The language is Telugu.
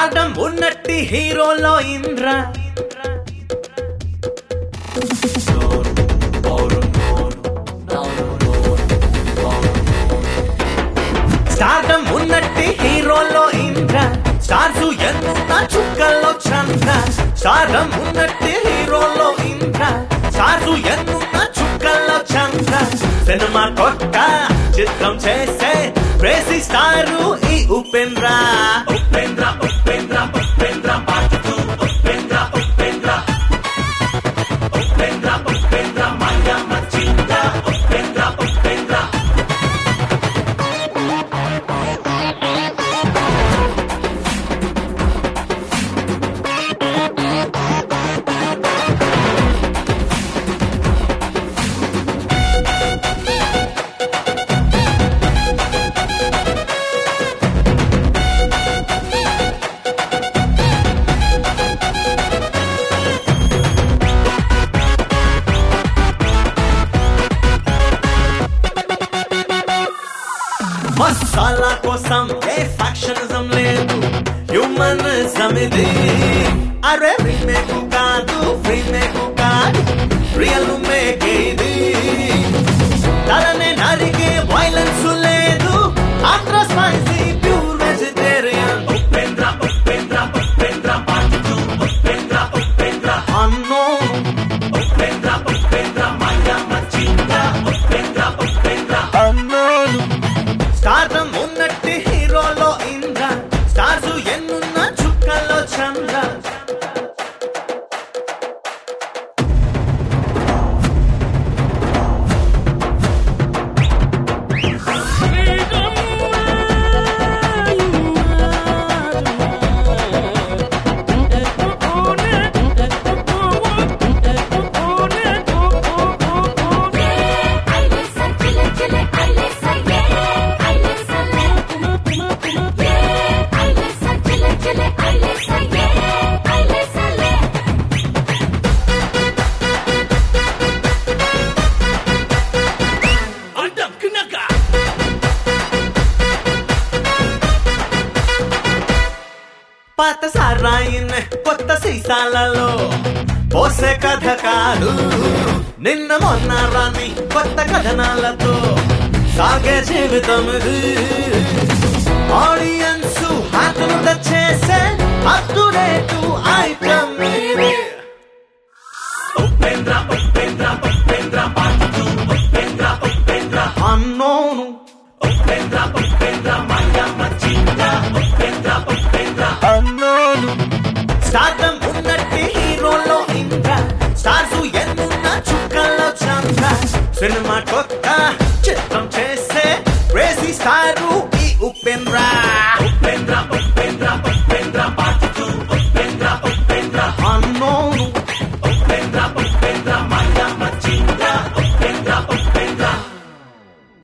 స్టార్డమ్ ఉన్నట్టి హీరోలో ఇంద్ర స్టార్డమ్ ఉన్నట్టి హీరోలో ఇంద్ర స్టార్స్ ఎన్నున్న చుక్కల్లో చంద్ర స్టార్డమ్ ఉన్నట్టి హీరోలో ఇంద్ర స్టార్స్ ఎన్నున్న చుక్కల్లో చంద్ర సినిమా కొట్ట చిత్రం చేసే ప్రేసి స్టారు ఈ ఉపేంద్ర ఉపేంద్ర ఉపేంద్ర ఉపేంద్ర పార్ట్ టూ ఉపేంద్ర ఉపేంద్ర ఉపేంద్ర ఉపేంద్ర మాయా మచింద్ర ఉపేంద్ర ఉపేంద్ర మసాలా కోసం ఏ ఫ్యాక్షనిజం లేదు హ్యూమనిజం ఇది అరే రీమేక్ కాదు రీమేక్ కాదు రియల్ మేక్ ఇది తలనే నరికే వైలెన్స్ లేదు Andhra spicy pure vegetarian Upendra Upendra Upendra part two Upendra Upendra అన్నో ఉపేంద్ర ఉపేంద్ర మాయా మచింద్ర ఉపేంద్ర ఉపేంద్ర అన్నోను స్టార్డం ఉన్నట్టి హీరోలో ఇంద్ర స్టార్స్ ఎన్నున్న చుక్కల్లో చంద్ర ఐలేసా చిలే చిలే ఐలేసా ఏ ఐలేసా లే ఏ ఐలేసా చిలే చిలే ఐలేసా ఏ ఐలేసా లే పాత సారాయిన్ కొత్త సీసాలలో పోసే కథ కాదు నిన్న మొన్న రాని కొత్త కథనాలతో సాగే జీవితం ఇది ఆడియన్స్ హాతులు చేసే అత్తుడేటు ఐటమ్ ఇది ఉపేంద్ర ఉపేంద్ర ఉపేంద్ర పార్ట్ టూ ఉపేంద్ర ఉపేంద్ర అన్నోను ఉపేంద్ర ఉపేంద్ర మాయా మచింద్ర ఉపేంద్ర ఉపేంద్ర అన్నోను స్టార్డం ఉన్నట్టి హీరోలో ఇంద్ర స్టార్స్ ఎన్నున్న చుక్కల్లో చంద్ర సినిమా కొత్త చిత్రం చేసే రేసి స్టారు ఈ ఉపేంద్ర